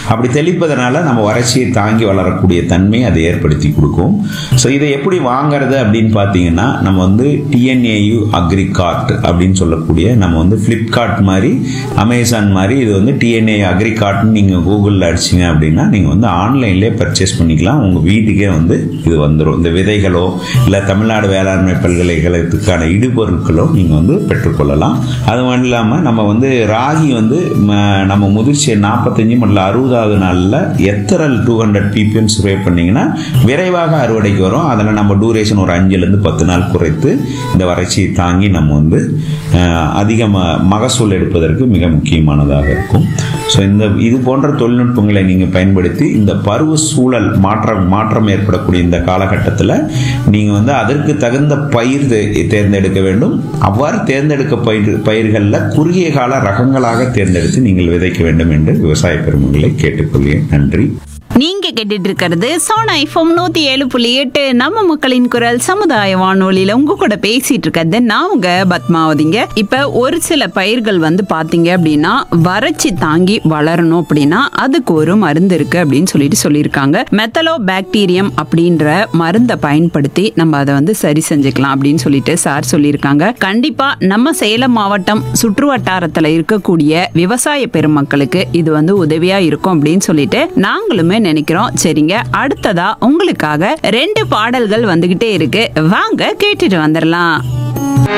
அப்படி தெளிப்பதனால நம்ம வறட்சியை தாங்கி வளரக்கூடிய தன்மை அதை ஏற்படுத்தி கொடுக்கும் ஸோ இதை எப்படி வாங்குறது அப்படின்னு பார்த்தீங்கன்னா நம்ம வந்து டிஎன்ஏயு அக்ரிகார்ட் அப்படின்னு சொல்லக்கூடிய நம்ம வந்து ஃப்ளிப்கார்ட் மாதிரி அமேசான் மாதிரி இது வந்து டிஎன்ஏ அக்ரிகார்ட்னு நீங்கள் கூகுளில் அடிச்சிங்க அப்படின்னா நீங்கள் வந்து ஆன்லைன்லேயே பர்ச்சேஸ் பண்ணிக்கலாம் உங்கள் வீட்டுக்கே வந்து இது வந்துடும் இந்த விதைகளோ இல்லை தமிழ்நாடு வேளாண்மை பல்கலைக்கழகத்துக்கான இடுபொருட்களோ நீங்கள் வந்து பெற்றுக்கொள்ளலாம் அது மட்டும் இல்லாமல் நம்ம வந்து ராகி வந்து ம, நம்ம முதிர்ச்சியை நாற்பத்தஞ்சு மற்றும் அறுபதாவது நாளில் Ethrel two hundred ppm spray பண்ணிங்கன்னா விரைவாக அறுவடைக்கு வரும் அதில் நம்ம டூரேஷன் ஒரு அஞ்சுலேருந்து பத்து நாள் குறைத்து இந்த வறட்சியை தாங்கி நம்ம வந்து அஹ், அதிக ம- மகசூல் எடுப்பதற்கு மிக முக்கியமானதாக இருக்கும் ஸோ இந்த இது போன்ற தொழில்நுட்பங்களை நீங்கள் பயன்படுத்தி இந்த பருவ சூழல் மாற்றம் மாற்றம் ஏற்படக்கூடிய இந்த காலகட்டத்தில் நீங்கள் வந்து அதற்கு தகுந்த பயிர் தே- தேர்ந்தெடுக்க வேண்டும் அவ்வாறு தேர்ந்தெடுக்க பயிர் பயிர்களில் குறுகிய கால ரகங்களாக தேர்ந்தெடுத்து நீங்கள் விதைக்க வேண்டும் என்று விவசாய பெருமக்களை கேட்டுக்கொள்கிறேன் நன்றி நீங்க கேட்டுட்டு இருக்கிறது சோனா ஐஃபோம் நூத்தி ஏழு புள்ளி எட்டு நம்ம மக்களின் குரல் சமுதாய வானொலியில உங்க கூட பேசிட்டு இருக்கிறது நான் உங்க பத்மாவதிங்க இப்ப ஒரு சில பயிர்கள் வந்து பாத்தீங்க அப்படின்னா வறட்சி தாங்கி வளரணும் அப்படின்னா அதுக்கு ஒரு மருந்து இருக்கு அப்படின்னு சொல்லிட்டு சொல்லியிருக்காங்க மெத்தலோ பாக்டீரியம் அப்படின்ற மருந்தை பயன்படுத்தி நம்ம அதை வந்து சரி செஞ்சுக்கலாம் அப்படின்னு சொல்லிட்டு சார் சொல்லியிருக்காங்க கண்டிப்பா நம்ம சேலம் மாவட்டம் சுற்று வட்டாரத்துல இருக்கக்கூடிய விவசாய பெருமக்களுக்கு இது வந்து உதவியா இருக்கும் அப்படின்னு சொல்லிட்டு நாங்களுமே நினைக்கிறோம் சரிங்க அடுத்ததா உங்களுக்காக ரெண்டு பாடல்கள் வந்துகிட்டே இருக்கு வாங்க கேட்டுட்டு வந்துடலாம்